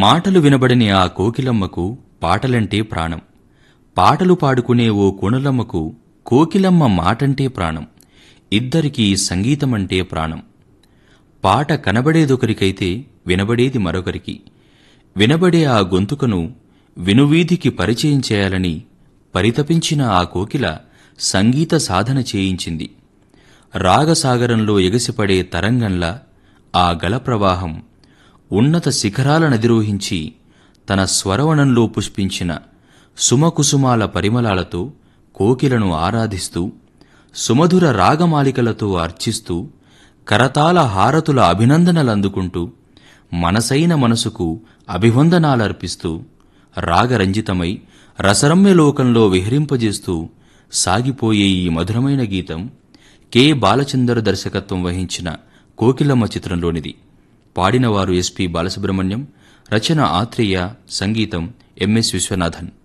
మాటలు వినబడని ఆ కోకిలమ్మకు పాటలంటే ప్రాణం పాటలు పాడుకునే ఓ కోణలమ్మకు కోకిలమ్మ మాటంటే ప్రాణం ఇద్దరికీ సంగీతమంటే ప్రాణం పాట కనబడేదొకరికైతే వినబడేది మరొకరికి వినబడే ఆ గొంతుకను వినువీధికి పరిచయం చేయాలని పరితపించిన ఆ కోకిల సంగీత సాధన చేయించింది రాగసాగరంలో ఎగసిపడే తరంగంలా ఆ గల ప్రవాహం ఉన్నత శిఖరాలనధిరోహించి తన స్వరవణంలో పుష్పించిన సుమకుసుమాల పరిమళాలతో కోకిలను ఆరాధిస్తూ సుమధుర రాగమాలికలతో అర్చిస్తూ కరతాల హారతుల అభినందనలందుకుంటూ మనసైన మనసుకు అభివందనాలర్పిస్తూ రాగరంజితమై రసరమ్య లోకంలో విహరింపజేస్తూ సాగిపోయే ఈ మధురమైన గీతం కె బాలచందర్ దర్శకత్వం వహించిన కోకిలమ్మ చిత్రంలోనిది పాడినవారు ఎస్పి బాలసుబ్రహ్మణ్యం రచన ఆత్రేయ సంగీతం ఎంఎస్ విశ్వనాథన్